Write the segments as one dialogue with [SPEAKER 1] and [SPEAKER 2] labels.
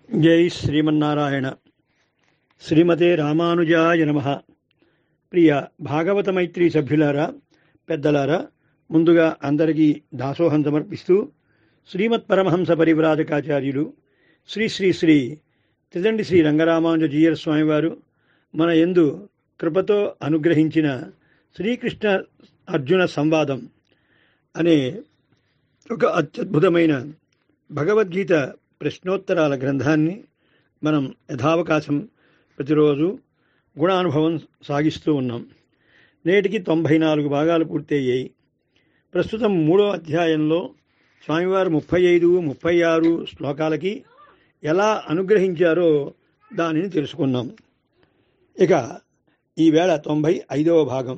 [SPEAKER 1] జై శ్రీమన్నారాయణ శ్రీమతే రామానుజాయ నమ ప్రియ భాగవత మైత్రి సభ్యులారా పెద్దలారా ముందుగా అందరికీ దాసోహం సమర్పిస్తూ శ్రీమత్ పరమహంస పరివ్రాజకాచార్యులు శ్రీ శ్రీ శ్రీ తిదండి శ్రీ రంగరామానుజ జీయర్ స్వామివారు మన ఎందు కృపతో అనుగ్రహించిన శ్రీకృష్ణ అర్జున సంవాదం అనే ఒక అత్యద్భుతమైన భగవద్గీత ప్రశ్నోత్తరాల గ్రంథాన్ని మనం యథావకాశం ప్రతిరోజు గుణానుభవం సాగిస్తూ ఉన్నాం నేటికి తొంభై నాలుగు భాగాలు పూర్తయ్యాయి ప్రస్తుతం మూడో అధ్యాయంలో స్వామివారు ముప్పై ఐదు ముప్పై ఆరు శ్లోకాలకి ఎలా అనుగ్రహించారో దానిని తెలుసుకున్నాం ఇక ఈవేళ తొంభై ఐదవ భాగం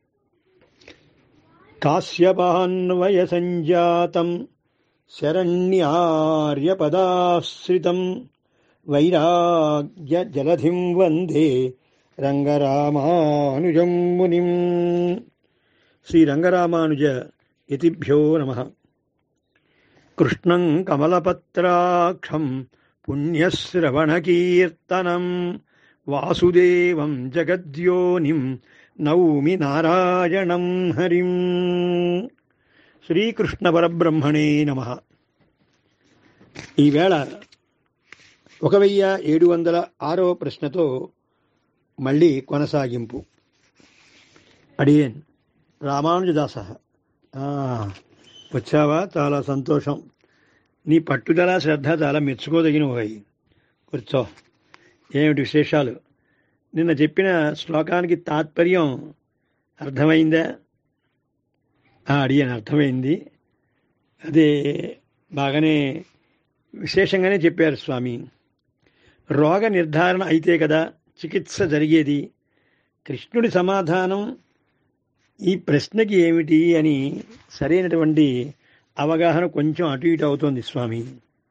[SPEAKER 1] కాశ్యపాన్వయ సంజాతం శరణ్యార్యపదాశ్రితం వైరాగ్య జలధిం వందే రంగరామానుజం మునిం శ్రీ రంగరామానుజ యతిభ్యో నమ కృష్ణం కమలపత్రాక్షం పుణ్యశ్రవణకీర్తనం వాసుదేవం జగద్యోనిం నౌమి నారాయణం హరిం శ్రీకృష్ణ పరబ్రహ్మణే నమ ఈవేళ ఒక వెయ్యి ఏడు వందల ఆరో ప్రశ్నతో మళ్ళీ కొనసాగింపు అడియన్ రామానుజదాస వచ్చావా చాలా సంతోషం నీ పట్టుదల శ్రద్ధ చాలా మెచ్చుకోదగినవి కూర్చో ఏమిటి విశేషాలు నిన్న చెప్పిన శ్లోకానికి తాత్పర్యం అర్థమైందా అడిగాను అర్థమైంది అదే బాగానే విశేషంగానే చెప్పారు స్వామి రోగ నిర్ధారణ అయితే కదా చికిత్స జరిగేది కృష్ణుడి సమాధానం ఈ ప్రశ్నకి ఏమిటి అని సరైనటువంటి అవగాహన కొంచెం అటు ఇటు అవుతోంది స్వామి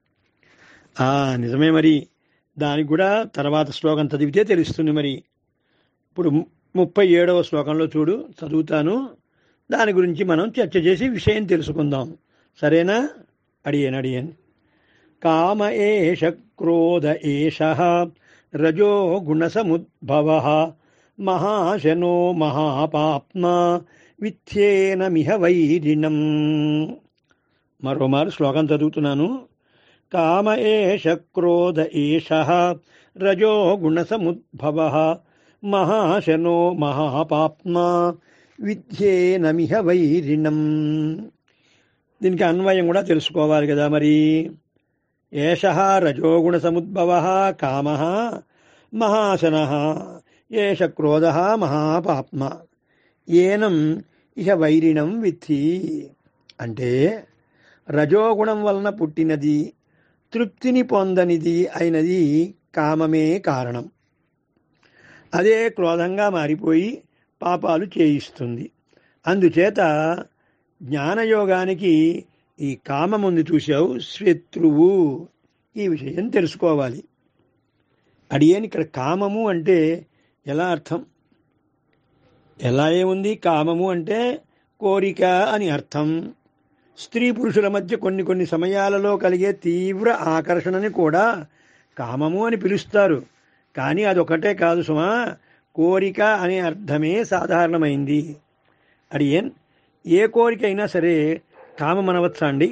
[SPEAKER 1] నిజమే మరి దానికి కూడా తర్వాత శ్లోకం చదివితే తెలుస్తుంది మరి ఇప్పుడు ముప్పై ఏడవ శ్లోకంలో చూడు చదువుతాను దాని గురించి మనం చర్చ చేసి విషయం తెలుసుకుందాం సరేనా అడియన్ అడియన్ కామ ఏష క్రోధ ఏష రజో గుణసముద్భవ మహాశనో మహాపాప్మ విత్యేనమిహ వైరిణం మరోమారు శ్లోకం చదువుతున్నాను కామ ఏష క్రోధ ఏష రజో గుణసముద్భవ మహాశనో మహాపాప్మ విద్యేనమిహ వైరిణం దీనికి అన్వయం కూడా తెలుసుకోవాలి కదా మరి ఏష రజోగుణ సముద్భవ కామ మహాశన ఏష క్రోధ మహాపాప్మ ఏనం ఇహ వైరిణం విత్తి అంటే రజోగుణం వలన పుట్టినది తృప్తిని పొందనిది అయినది కామమే కారణం అదే క్రోధంగా మారిపోయి పాపాలు చేయిస్తుంది అందుచేత జ్ఞానయోగానికి ఈ కామముందు చూసావు శత్రువు ఈ విషయం తెలుసుకోవాలి అడియని ఇక్కడ కామము అంటే ఎలా అర్థం ఎలా ఏముంది కామము అంటే కోరిక అని అర్థం స్త్రీ పురుషుల మధ్య కొన్ని కొన్ని సమయాలలో కలిగే తీవ్ర ఆకర్షణని కూడా కామము అని పిలుస్తారు కానీ అదొకటే కాదు సుమా కోరిక అనే అర్థమే సాధారణమైంది అడియన్ ఏ కోరిక అయినా సరే కామం అనవచ్చా అండి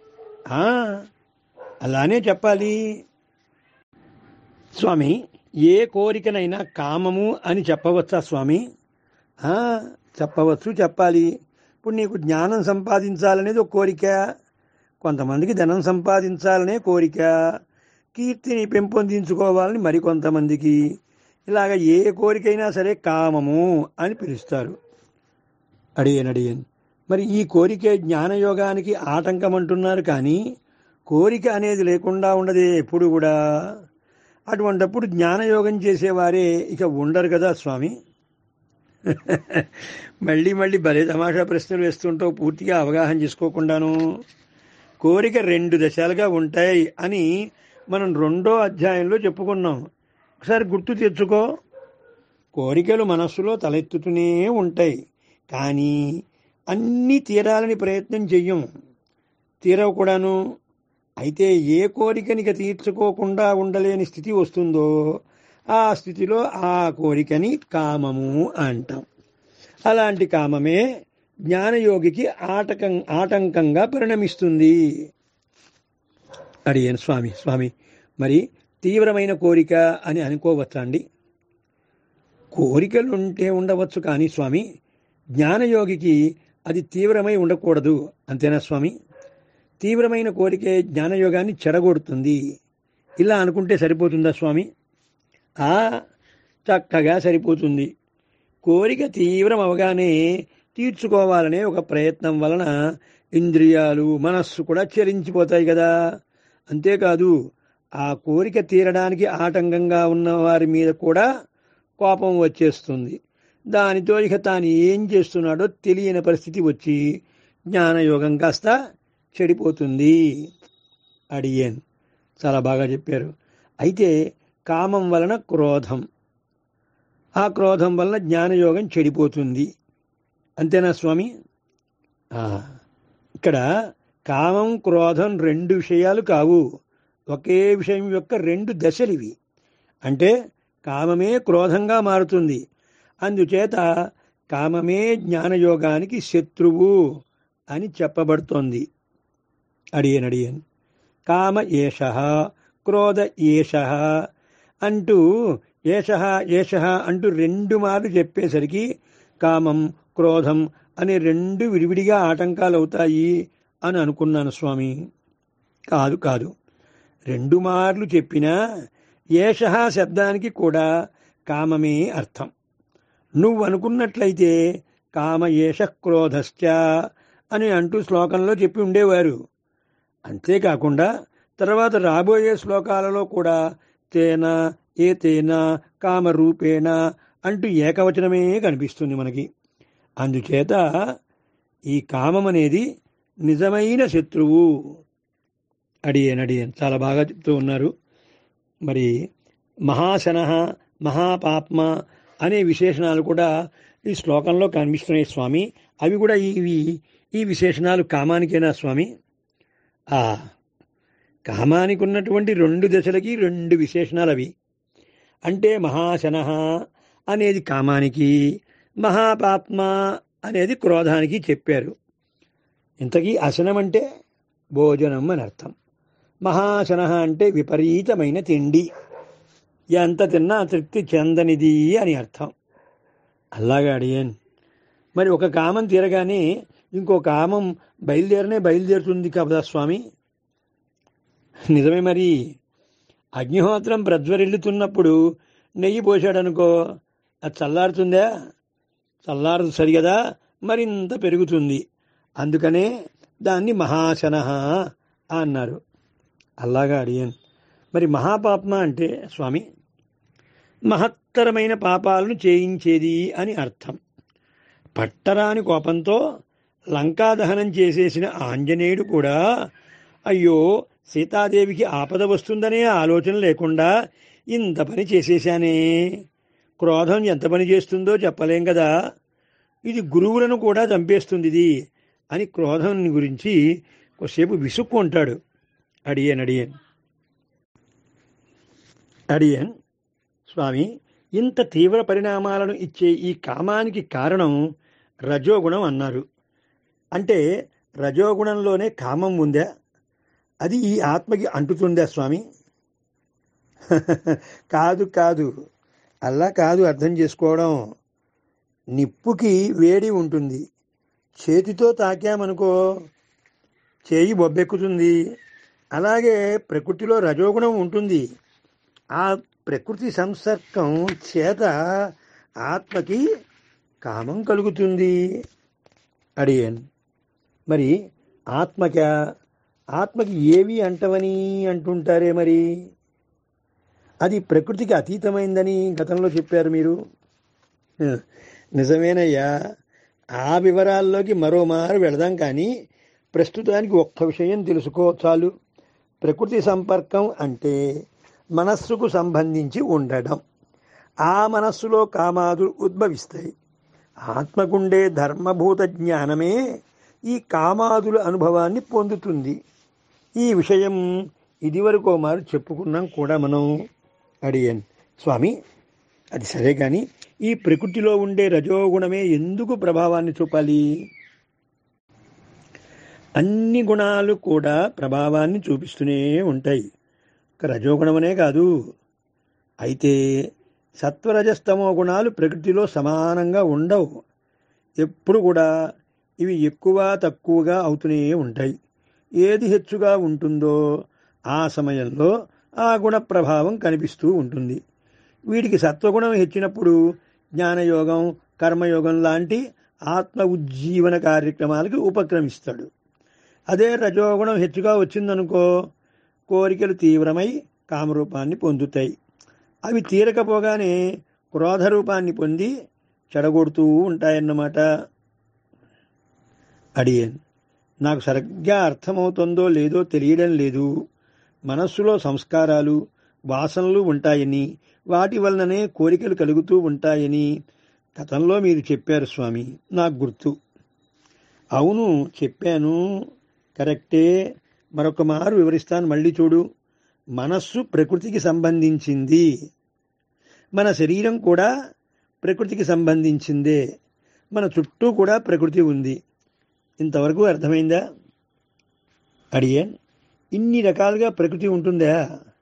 [SPEAKER 1] అలానే చెప్పాలి స్వామి ఏ కోరికనైనా కామము అని చెప్పవచ్చా స్వామి చెప్పవచ్చు చెప్పాలి ఇప్పుడు నీకు జ్ఞానం సంపాదించాలనేది ఒక కోరిక కొంతమందికి ధనం సంపాదించాలనే కోరిక కీర్తిని పెంపొందించుకోవాలని మరికొంతమందికి ఇలాగ ఏ కోరికైనా సరే కామము అని పిలుస్తారు అడియన్ అడియన్ మరి ఈ కోరికే జ్ఞానయోగానికి ఆటంకం అంటున్నారు కానీ కోరిక అనేది లేకుండా ఉండదే ఎప్పుడు కూడా అటువంటప్పుడు జ్ఞానయోగం చేసేవారే ఇక ఉండరు కదా స్వామి మళ్ళీ మళ్ళీ భలే తమాషా ప్రశ్నలు వేస్తుంటావు పూర్తిగా అవగాహన చేసుకోకుండాను కోరిక రెండు దశలుగా ఉంటాయి అని మనం రెండో అధ్యాయంలో చెప్పుకున్నాం ఒకసారి గుర్తు తెచ్చుకో కోరికలు మనస్సులో తలెత్తుతూనే ఉంటాయి కానీ అన్నీ తీరాలని ప్రయత్నం చెయ్యం తీరవు కూడాను అయితే ఏ కోరికనిక తీర్చుకోకుండా ఉండలేని స్థితి వస్తుందో ఆ స్థితిలో ఆ కోరికని కామము అంటాం అలాంటి కామమే జ్ఞానయోగికి ఆటకం ఆటంకంగా పరిణమిస్తుంది అడిగాను స్వామి స్వామి మరి తీవ్రమైన కోరిక అని అనుకోవచ్చా అండి కోరికలు ఉంటే ఉండవచ్చు కానీ స్వామి జ్ఞానయోగికి అది తీవ్రమై ఉండకూడదు అంతేనా స్వామి తీవ్రమైన కోరికే జ్ఞానయోగాన్ని చెడగొడుతుంది ఇలా అనుకుంటే సరిపోతుందా స్వామి ఆ చక్కగా సరిపోతుంది కోరిక తీవ్రం అవగానే తీర్చుకోవాలనే ఒక ప్రయత్నం వలన ఇంద్రియాలు మనస్సు కూడా చలించిపోతాయి కదా అంతేకాదు ఆ కోరిక తీరడానికి ఆటంకంగా ఉన్న వారి మీద కూడా కోపం వచ్చేస్తుంది దానితో ఇక తాను ఏం చేస్తున్నాడో తెలియని పరిస్థితి వచ్చి జ్ఞానయోగం కాస్త చెడిపోతుంది అడిగాన్ చాలా బాగా చెప్పారు అయితే కామం వలన క్రోధం ఆ క్రోధం వలన జ్ఞానయోగం చెడిపోతుంది అంతేనా స్వామి ఆ, ఇక్కడ కామం క్రోధం రెండు విషయాలు కావు ఒకే విషయం యొక్క రెండు దశలు ఇవి అంటే కామమే క్రోధంగా మారుతుంది అందుచేత కామమే జ్ఞానయోగానికి శత్రువు అని చెప్పబడుతోంది అడియన్ అడియన్ కామ ఏష క్రోధ ఏష అంటూ ఏష ఏష అంటూ రెండు మార్లు చెప్పేసరికి కామం క్రోధం అనే రెండు విడివిడిగా ఆటంకాలు అవుతాయి అని అనుకున్నాను స్వామి కాదు కాదు రెండు మార్లు చెప్పినా ఏష శబ్దానికి కూడా కామమే అర్థం నువ్వు అనుకున్నట్లయితే కామ ఏష క్రోధశ్చ అని అంటూ శ్లోకంలో చెప్పి ఉండేవారు అంతేకాకుండా తర్వాత రాబోయే శ్లోకాలలో కూడా తేన ఏ తేన కామరూపేణ అంటూ ఏకవచనమే కనిపిస్తుంది మనకి అందుచేత ఈ కామం అనేది నిజమైన శత్రువు అడియన్ అడియన్ చాలా బాగా చెప్తూ ఉన్నారు మరి మహాశన మహాపాప్మ అనే విశేషణాలు కూడా ఈ శ్లోకంలో కనిపిస్తున్నాయి స్వామి అవి కూడా ఇవి ఈ విశేషణాలు కామానికేనా స్వామి ఆ కామానికి ఉన్నటువంటి రెండు దశలకి రెండు విశేషణాలు అవి అంటే మహాశన అనేది కామానికి మహాపాప్మ అనేది క్రోధానికి చెప్పారు ఇంతకీ అశనం అంటే భోజనం అని అర్థం మహాశన అంటే విపరీతమైన తిండి ఎంత తిన్నా తృప్తి చెందనిది అని అర్థం అలాగా అడిగాను మరి ఒక కామం తీరగానే ఇంకో కామం బయలుదేరనే బయలుదేరుతుంది కదా స్వామి నిజమే మరి అగ్నిహోత్రం ప్రజ్వరిల్లుతున్నప్పుడు నెయ్యి పోసాడనుకో అది చల్లారుతుందా చల్లారదు సరిగదా మరింత పెరుగుతుంది అందుకనే దాన్ని మహాశన అన్నారు అలాగా అడిగాను మరి మహాపాప్మ అంటే స్వామి మహత్తరమైన పాపాలను చేయించేది అని అర్థం పట్టరాని కోపంతో లంకాదహనం చేసేసిన ఆంజనేయుడు కూడా అయ్యో సీతాదేవికి ఆపద వస్తుందనే ఆలోచన లేకుండా ఇంత పని చేసేశానే క్రోధం ఎంత పని చేస్తుందో చెప్పలేం కదా ఇది గురువులను కూడా చంపేస్తుంది ఇది అని క్రోధం గురించి కొద్దిసేపు విసుక్కుంటాడు అడియన్ అడియన్ అడియన్ స్వామి ఇంత తీవ్ర పరిణామాలను ఇచ్చే ఈ కామానికి కారణం రజోగుణం అన్నారు అంటే రజోగుణంలోనే కామం ఉందా అది ఈ ఆత్మకి అంటుతుందా స్వామి కాదు కాదు అలా కాదు అర్థం చేసుకోవడం నిప్పుకి వేడి ఉంటుంది చేతితో తాకామనుకో చేయి బొబ్బెక్కుతుంది అలాగే ప్రకృతిలో రజోగుణం ఉంటుంది ఆ ప్రకృతి సంసర్గం చేత ఆత్మకి కామం కలుగుతుంది అడిగాను మరి ఆత్మక ఆత్మకి ఏవి అంటవని అంటుంటారే మరి అది ప్రకృతికి అతీతమైందని గతంలో చెప్పారు మీరు నిజమేనయ్యా ఆ వివరాల్లోకి మరోమారు వెళదాం కానీ ప్రస్తుతానికి ఒక్క విషయం తెలుసుకో చాలు ప్రకృతి సంపర్కం అంటే మనస్సుకు సంబంధించి ఉండడం ఆ మనస్సులో కామాదులు ఉద్భవిస్తాయి ఆత్మకుండే ధర్మభూత జ్ఞానమే ఈ కామాదుల అనుభవాన్ని పొందుతుంది ఈ విషయం ఇదివరకు మారు చెప్పుకున్నాం కూడా మనం అడిగాను స్వామి అది సరే కానీ ఈ ప్రకృతిలో ఉండే రజోగుణమే ఎందుకు ప్రభావాన్ని చూపాలి అన్ని గుణాలు కూడా ప్రభావాన్ని చూపిస్తూనే ఉంటాయి ఒక రజోగుణమనే కాదు అయితే సత్వరజస్తమో గుణాలు ప్రకృతిలో సమానంగా ఉండవు ఎప్పుడు కూడా ఇవి ఎక్కువ తక్కువగా అవుతూనే ఉంటాయి ఏది హెచ్చుగా ఉంటుందో ఆ సమయంలో ఆ గుణ ప్రభావం కనిపిస్తూ ఉంటుంది వీటికి సత్వగుణం హెచ్చినప్పుడు జ్ఞానయోగం కర్మయోగం లాంటి ఆత్మ ఉజ్జీవన కార్యక్రమాలకి ఉపక్రమిస్తాడు అదే రజోగుణం హెచ్చుగా వచ్చిందనుకో కోరికలు తీవ్రమై కామరూపాన్ని పొందుతాయి అవి తీరకపోగానే క్రోధ రూపాన్ని పొంది చెడగొడుతూ ఉంటాయన్నమాట అడిగాను నాకు సరిగ్గా అర్థమవుతుందో లేదో తెలియడం లేదు మనస్సులో సంస్కారాలు వాసనలు ఉంటాయని వాటి వలననే కోరికలు కలుగుతూ ఉంటాయని గతంలో మీరు చెప్పారు స్వామి నాకు గుర్తు అవును చెప్పాను కరెక్టే మరొక మారు వివరిస్తాను మళ్ళీ చూడు మనస్సు ప్రకృతికి సంబంధించింది మన శరీరం కూడా ప్రకృతికి సంబంధించిందే మన చుట్టూ కూడా ప్రకృతి ఉంది ఇంతవరకు అర్థమైందా అడిగాన్ ఇన్ని రకాలుగా ప్రకృతి ఉంటుందా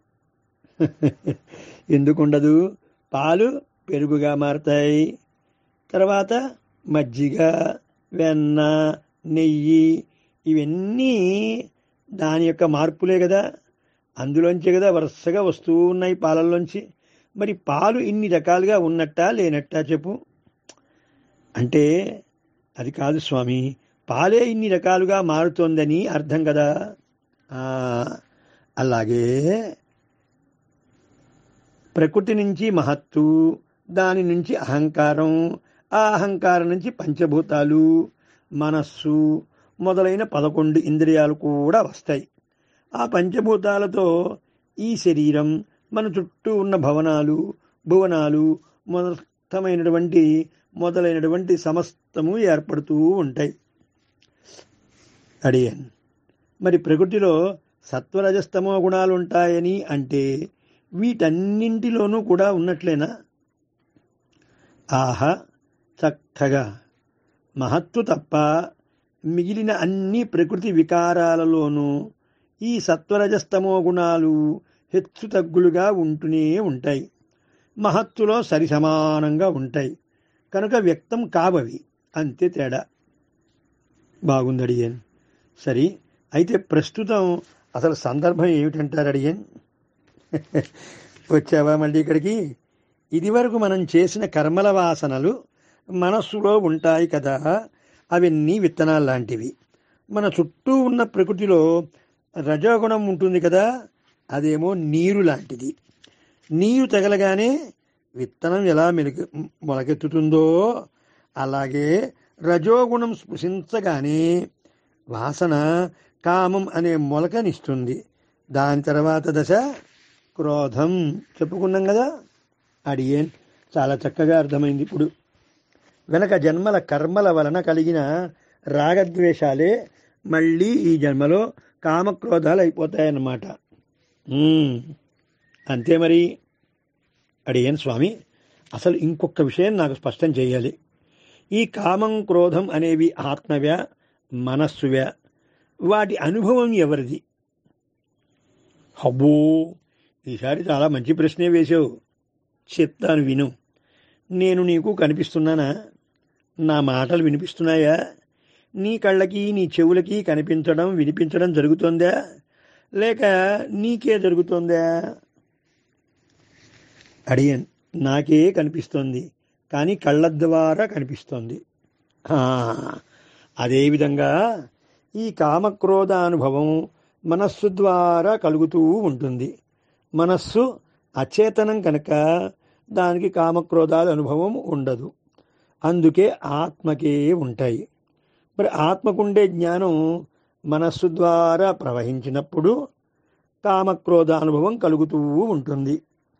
[SPEAKER 1] ఎందుకుండదు పాలు పెరుగుగా మారతాయి తర్వాత మజ్జిగ వెన్న నెయ్యి ఇవన్నీ దాని యొక్క మార్పులే కదా అందులోంచే కదా వరుసగా వస్తూ ఉన్నాయి పాలల్లోంచి మరి పాలు ఇన్ని రకాలుగా ఉన్నట్టా లేనట్టా చెప్పు అంటే అది కాదు స్వామి పాలే ఇన్ని రకాలుగా మారుతోందని అర్థం కదా ఆ, అలాగే ప్రకృతి నుంచి మహత్తు దాని నుంచి అహంకారం ఆ అహంకారం నుంచి పంచభూతాలు మనస్సు మొదలైన పదకొండు ఇంద్రియాలు కూడా వస్తాయి ఆ పంచభూతాలతో ఈ శరీరం మన చుట్టూ ఉన్న భవనాలు భువనాలు మొత్తమైనటువంటి మొదలైనటువంటి సమస్తము ఏర్పడుతూ ఉంటాయి అడిగాను మరి ప్రకృతిలో సత్వరజస్తమో గుణాలు ఉంటాయని అంటే వీటన్నింటిలోనూ కూడా ఉన్నట్లేనా ఆహా చక్కగా మహత్తు తప్ప మిగిలిన అన్ని ప్రకృతి వికారాలలోనూ ఈ సత్వరజస్తమో గుణాలు హెచ్చు తగ్గులుగా ఉంటూనే ఉంటాయి మహత్తులో సరి సమానంగా ఉంటాయి కనుక వ్యక్తం కావవి అంతే తేడా బాగుంది అడిగాను సరే అయితే ప్రస్తుతం అసలు సందర్భం ఏమిటంటారు అడిగాను వచ్చావా మళ్ళీ ఇక్కడికి ఇదివరకు మనం చేసిన కర్మల వాసనలు మనస్సులో ఉంటాయి కదా అవన్నీ విత్తనాలు లాంటివి మన చుట్టూ ఉన్న ప్రకృతిలో రజోగుణం ఉంటుంది కదా అదేమో నీరు లాంటిది నీరు తగలగానే విత్తనం ఎలా మెలుగు మొలకెత్తుతుందో అలాగే రజోగుణం స్పృశించగానే వాసన కామం అనే మొలకనిస్తుంది దాని తర్వాత దశ క్రోధం చెప్పుకున్నాం కదా అడిగేన్ చాలా చక్కగా అర్థమైంది ఇప్పుడు వెనక జన్మల కర్మల వలన కలిగిన రాగద్వేషాలే మళ్ళీ ఈ జన్మలో కామక్రోధాలు అయిపోతాయన్నమాట ఉమ్, అంతే మరి అడిగాను స్వామి అసలు ఇంకొక విషయం నాకు స్పష్టం చేయాలి ఈ కామం క్రోధం అనేవి ఆత్మవ్యా మనస్సువ్యా వాటి అనుభవం ఎవరిది అబ్బో ఈసారి చాలా మంచి ప్రశ్నే వేశావు చెప్తాను విను నేను నీకు కనిపిస్తున్నానా నా మాటలు వినిపిస్తున్నాయా నీ కళ్ళకి నీ చెవులకి కనిపించడం వినిపించడం జరుగుతుందా లేక నీకే జరుగుతుందా అడిగాను నాకే కనిపిస్తోంది కానీ కళ్ళ ద్వారా కనిపిస్తోంది ఆ, అదేవిధంగా ఈ కామక్రోధ అనుభవం మనస్సు ద్వారా కలుగుతూ ఉంటుంది మనస్సు అచేతనం కనుక దానికి కామక్రోధాల అనుభవం ఉండదు అందుకే ఆత్మకే ఉంటాయి మరి ఆత్మకుండే జ్ఞానం మనస్సు ద్వారా ప్రవహించినప్పుడు కామక్రోధ అనుభవం కలుగుతూ ఉంటుంది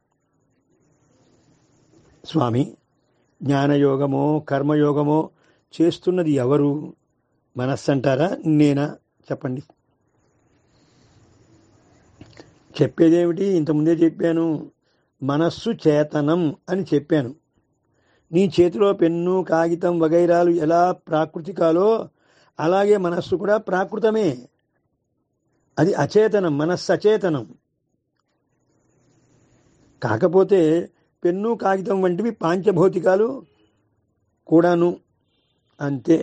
[SPEAKER 1] స్వామి జ్ఞానయోగమో కర్మయోగమో చేస్తున్నది ఎవరు మనస్సు అంటారా నేనా చెప్పండి చెప్పేదేమిటి ఇంతకుముందే చెప్పాను మనస్సు చేతనం అని చెప్పాను నీ చేతిలో పెన్ను కాగితం వగైరాలు ఎలా ప్రాకృతికాలో అలాగే మనస్సు కూడా ప్రాకృతమే అది అచేతనం మనస్సు అచేతనం కాకపోతే పెన్ను కాగితం వంటివి పాంచభౌతికాలు కూడాను అంతే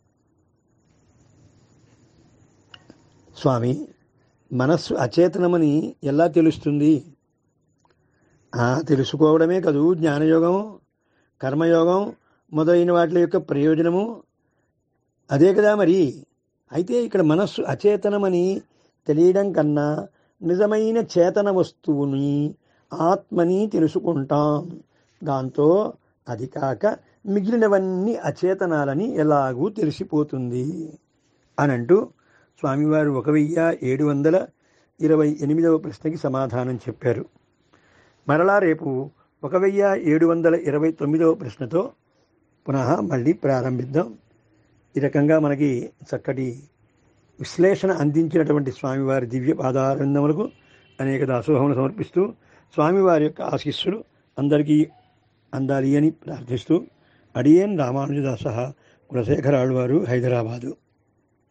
[SPEAKER 1] స్వామి మనస్సు అచేతనమని ఎలా తెలుస్తుంది ఆ, తెలుసుకోవడమే కదూ జ్ఞానయోగం కర్మయోగం మొదలైన వాటి యొక్క ప్రయోజనము అదే కదా మరి అయితే ఇక్కడ మనస్సు అచేతనమని తెలియడం కన్నా నిజమైన చేతన వస్తువుని ఆత్మని తెలుసుకుంటాం దాంతో అది కాక మిగిలినవన్నీ అచేతనాలని ఎలాగూ తెలిసిపోతుంది అనంటూ స్వామివారు ఒక వెయ్యి ఏడు వందల ఇరవై ఎనిమిదవ ప్రశ్నకి సమాధానం చెప్పారు మరలా రేపు ఒక వెయ్యి ఏడు వందల ఇరవై తొమ్మిదవ ప్రశ్నతో పునః మళ్ళీ ప్రారంభిద్దాం ఈ రకంగా మనకి చక్కటి విశ్లేషణ అందించినటువంటి స్వామివారి దివ్య పాదారంధములకు అనేక దాసోహములు సమర్పిస్తూ స్వామివారి యొక్క ఆశీస్సులు అందరికీ అందాలి అని ప్రార్థిస్తూ అడియేన్ రామానుజదాస కులశేఖరాళ్ళు వారు హైదరాబాదు